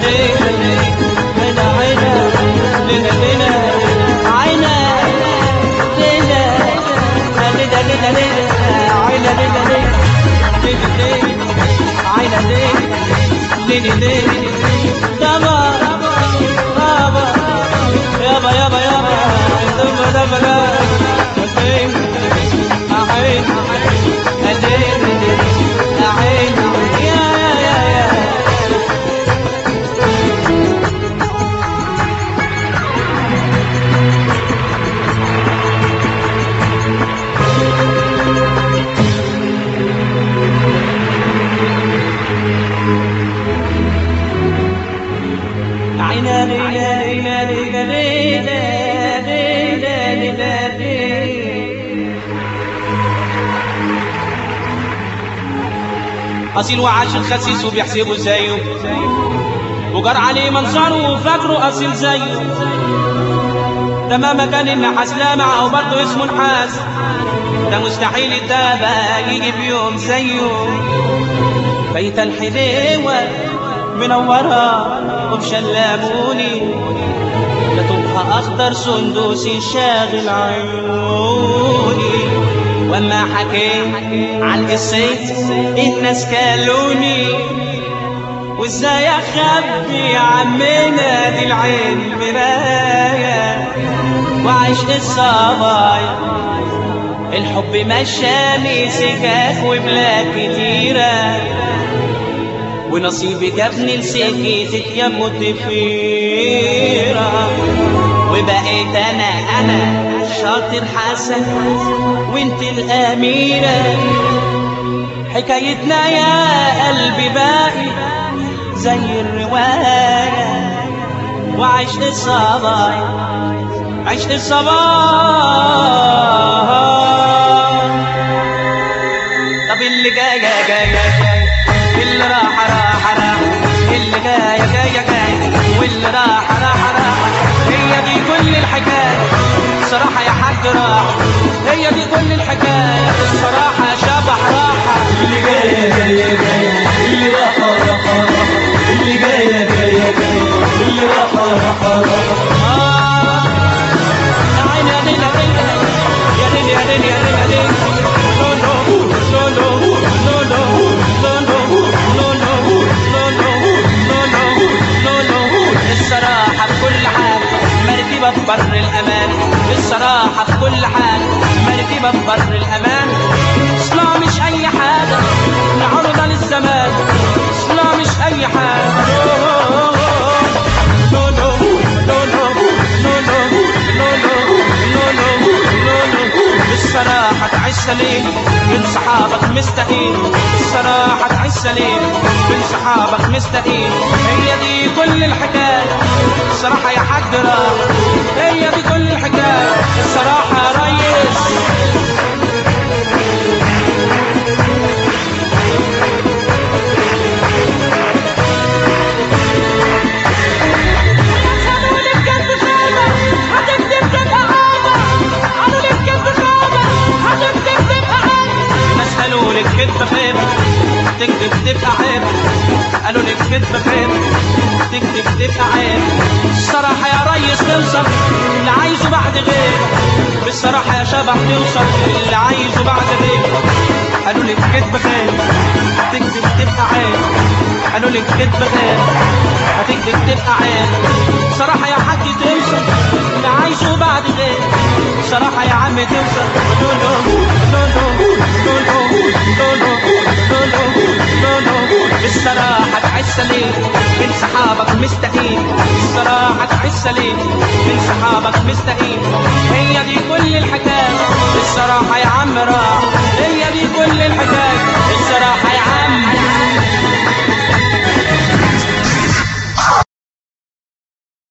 يابا يابا يابا دبا دبا عين عين يا يا يا عينا ليلى ليلى ليلى ليلى ليلى ليلى ليلى أصيل وعاش الخسيس وبيحسبه زيه وجار عليه منظره وفاكره أصيل زيه ده مهما كان النحاس لامع أو برضه اسمه نحاس ده مستحيل الدابة يجي في يوم زيه بيت الحليوة منورة وبشلاموني لطوفها أخضر سندوسي شاغل عيوني وما حكيت عن قصيت الناس كالوني وازاي اخبي عمنا دي العين مراية وعيش الصبايا الحب مشاني سكاك وبلاد كتيره ونصيبي جابني لسكيتك يا متفيرة وبقيت انا انا شاطر حسن وانت الاميرة حكايتنا يا قلبي باقي زي الرواية وعشت الصبايا عشت الصبايا طب اللي جاية جاية جاية اللي راح راح راح اللي جاية جاية جاية واللي راح راح راح هي دي كل الحكاية صراحة يا حاج راح هي دي كل الحكاية الصراحة شبح راحة اللي جاية جاية جاية اللي راحة راحة راحة اللي جاية جاية جاية اللي راحة راحة راحة آه يا عيني يا ليل يا ليل يا ليل يا ليل يا ليل يا ليل لو لو لو لو لو لو لو لو لو لو لو لو لو الصراحة في كل حاجة مركبة في بر الأمان الصراحة في كل حاجة مركبة في بر الأمان اصلا مش أي حاجة نعرضها للزمان اصلا مش أي حاجة لو لو لو لو لو لو لو لو لو لو لو لو الصراحة تعيش سليم من صحابك مستقيم الصراحة تعيش سليم من صحابك مستقيم هي دي كل الحكاية الصراحة يا حاج راح هي دي كل الحكاية الصراحة يا ريس الناس قالوا لك كدبة خير تكذب تبقى عيب قالوا لك كدبة خير تكذب تبقى عيب الصراحة يا ريس توصل اللي عايزه بعد غير بالصراحة يا شبح توصل اللي عايزه بعد غير قالوا لك كدبة خير تكذب تبقى عيب قالوا لك كدبة خير هتكذب تبقى عيب صراحة يا حاج توصل اللي عايزه بعد غير صراحة يا عم توصل لو لو لو لو لو لو لو لو لو لو الصراحة تعيش سليم من صحابك مستقيم الصراحة تعيش سليم من صحابك مستقيم هي دي كل الحكاية الصراحة يا عم راح هي دي كل الحكاية الصراحة يا عم